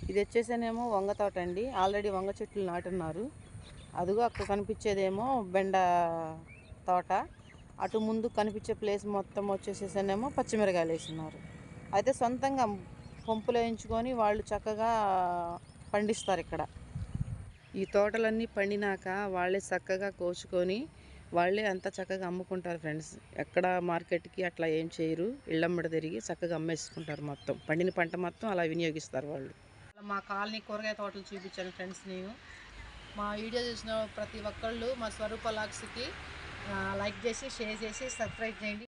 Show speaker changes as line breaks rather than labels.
ఇది వచ్చేసేనేమో వంగ తోట అండి ఆల్రెడీ వంగ చెట్లు నాటున్నారు అదిగో అక్కడ కనిపించేదేమో బెండ తోట అటు ముందు కనిపించే ప్లేస్ మొత్తం వచ్చేసేసేనేమో పచ్చిమిరకాయలు వేస్తున్నారు అయితే సొంతంగా పంపులు వేయించుకొని వాళ్ళు చక్కగా పండిస్తారు ఇక్కడ ఈ తోటలన్నీ పండినాక వాళ్ళే చక్కగా కోసుకొని వాళ్ళే అంతా చక్కగా అమ్ముకుంటారు ఫ్రెండ్స్ ఎక్కడ మార్కెట్కి అట్లా ఏం చేయరు ఇళ్ళమ్మడి తిరిగి చక్కగా అమ్మేసుకుంటారు మొత్తం పండిన పంట మొత్తం అలా వినియోగిస్తారు వాళ్ళు మా కాలనీ కూరగాయ తోటలు చూపించాను ఫ్రెండ్స్ నేను మా వీడియో చూసిన ప్రతి ఒక్కళ్ళు మా స్వరూప లాక్స్కి లైక్ చేసి షేర్ చేసి సబ్స్క్రైబ్ చేయండి